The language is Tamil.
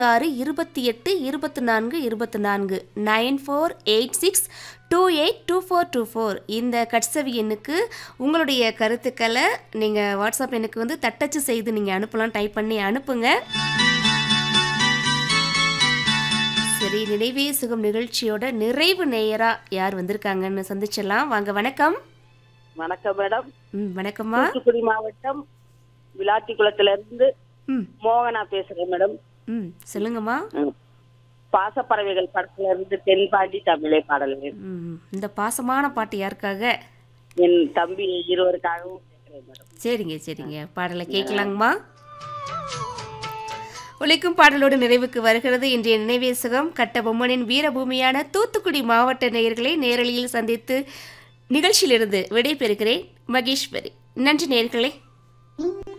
ஆறு இருபத்தி எட்டு இருபத்தி நான்கு இருபத்தி நான்கு nine four eight six two eight two four two four இந்த கட்சவி எண்ணுக்கு உங்களுடைய கருத்துக்களை நீங்கள் வாட்ஸ்அப் எண்ணுக்கு வந்து தட்டச்சு செய்து நீங்கள் அனுப்பலாம் டைப் பண்ணி அனுப்புங்க சரி நினைவே சுகம் நிகழ்ச்சியோட நிறைவு நேயரா யார் வந்திருக்காங்கன்னு சந்திச்சிடலாம் வாங்க வணக்கம் வணக்கம் மேடம் ம் வணக்கம்மா தூத்துக்குடி மாவட்டம் விளாத்திக்குளத்துல இருந்து ம் மோகனா பேசுறேன் மேடம் ம் சொல்லுங்கம்மா ம். பாசப்பறவைகள் படத்துல இருந்து தென்பாண்டி தமிழே பாடல்கள் ம் இந்த பாசமான பாட்டு யாருக்காக என் தம்பி இருவருக்காகவும் கேட்கிறேன் மேடம் சரிங்க சரிங்க பாடலை கேட்கலாங்கம்மா ஒலிக்கும் பாடலோடு நிறைவுக்கு வருகிறது இன்றைய நினைவேசகம் கட்டபொம்மனின் வீரபூமியான தூத்துக்குடி மாவட்ட நேயர்களை நேரலையில் சந்தித்து நிகழ்ச்சியிலிருந்து விடைபெறுகிறேன் மகேஸ்வரி நன்றி நேயர்களே